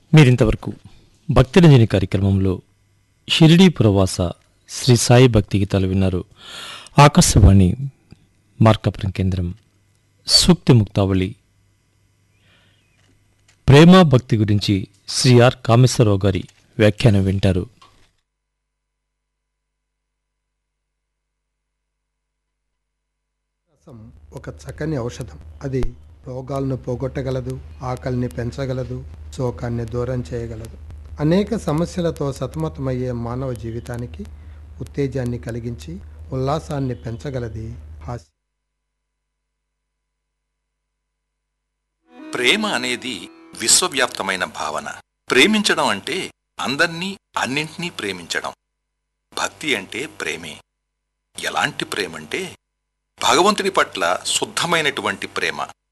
మీరింతవరకు భక్తిరంజని కార్యక్రమంలో షిరిడీ పురవాస శ్రీ సాయి భక్తి గీతాలు విన్నారు ఆకాశవాణి మార్కాపురం కేంద్రం సూక్తి ముక్తావళి ప్రేమ భక్తి గురించి శ్రీ ఆర్ కామేశ్వరరావు గారి వ్యాఖ్యానం వింటారు రసం ఒక చక్కని ఔషధం అది రోగాలను పోగొట్టగలదు ఆకలిని పెంచగలదు శోకాన్ని దూరం చేయగలదు అనేక సమస్యలతో సతమతమయ్యే మానవ జీవితానికి ఉత్తేజాన్ని కలిగించి ఉల్లాసాన్ని పెంచగలది హాస్యం ప్రేమ అనేది విశ్వవ్యాప్తమైన భావన ప్రేమించడం అంటే అందర్నీ అన్నింటినీ ప్రేమించడం భక్తి అంటే ప్రేమే ఎలాంటి ప్రేమంటే భగవంతుడి పట్ల శుద్ధమైనటువంటి ప్రేమ